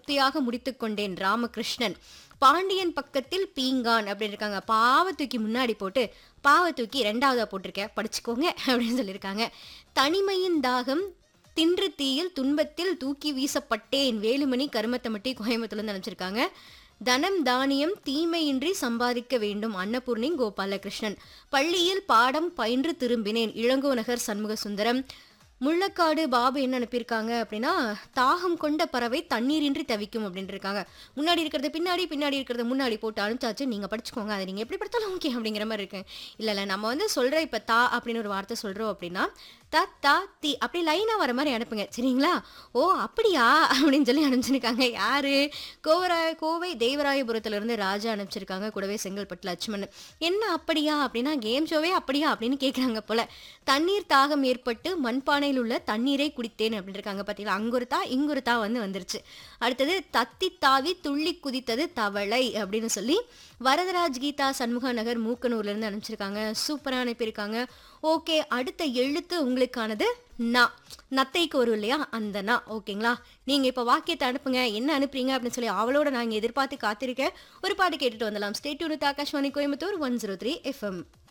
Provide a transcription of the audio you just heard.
திருப்தியாக முடித்துக் கொண்டேன் ராமகிருஷ்ணன் பாண்டியன் பக்கத்தில் பீங்கான் அப்படின்னு இருக்காங்க பாவ தூக்கி முன்னாடி போட்டு பாவ தூக்கி ரெண்டாவதா போட்டிருக்கேன் படிச்சுக்கோங்க அப்படின்னு சொல்லியிருக்காங்க தனிமையின் தாகம் தின்று தீயில் துன்பத்தில் தூக்கி வீசப்பட்டேன் வேலுமணி கருமத்தமட்டி கோயம்புத்தூர்லேருந்து அனுப்பிச்சிருக்காங்க தனம் தானியம் தீமையின்றி சம்பாதிக்க வேண்டும் அன்னபூர்ணி கோபாலகிருஷ்ணன் பள்ளியில் பாடம் பயின்று திரும்பினேன் இளங்கோ நகர் சண்முக சுந்தரம் முள்ளக்காடு பாபு என்ன அனுப்பியிருக்காங்க அப்படின்னா தாகம் கொண்ட பறவை தண்ணீரின்றி தவிக்கும் அப்படின்னு இருக்காங்க முன்னாடி இருக்கிறத பின்னாடி பின்னாடி இருக்கிறத முன்னாடி போட்டு அனுப்பிச்சாச்சு நீங்கள் படிச்சுக்கோங்க அதை நீங்கள் எப்படி படுத்தாலும் ஓகே அப்படிங்கிற மாதிரி இருக்கு இல்லை இல்லை நம்ம வந்து சொல்கிற இப்போ தா அப்படின்னு ஒரு வார்த்தை சொல்கிறோம் அப்படின்னா த தா தி அப்படி லைனாக வர மாதிரி அனுப்புங்க சரிங்களா ஓ அப்படியா அப்படின்னு சொல்லி அனுப்பிச்சிருக்காங்க யாரு கோவராய கோவை தேவராயபுரத்துலேருந்து ராஜா அனுப்பிச்சிருக்காங்க கூடவே செங்கல்பட்டு லட்சுமணன் என்ன அப்படியா அப்படின்னா கேம் ஷோவே அப்படியா அப்படின்னு கேட்குறாங்க போல தண்ணீர் தாகம் ஏற்பட்டு மண்பானையில் உள்ள தண்ணீரை குடித்தேன் அப்படின்னு இருக்காங்க பார்த்தீங்களா அங்கொரு தா இங்கொரு தா வந்து வந்துருச்சு அடுத்தது தத்தி தாவி துள்ளி குதித்தது தவளை அப்படின்னு சொல்லி வரதராஜ் கீதா சண்முகா நகர் மூக்கனூர்லேருந்து அனுப்பிச்சிருக்காங்க சூப்பராக அனுப்பியிருக்காங்க ஓகே அடுத்த எழுத்து உங்களுக்கானது நா நத்தைக்கு வரும் இல்லையா அந்த நா ஓகேங்களா நீங்கள் இப்போ வாக்கியத்தை அனுப்புங்க என்ன அனுப்புறீங்க அப்படின்னு சொல்லி அவளோட நான் இங்க எதிர்பார்த்து காத்திருக்கேன் ஒரு பாட்டு கேட்டுட்டு வந்துடலாம் state unit Akashvani Coimbatore one zero three FM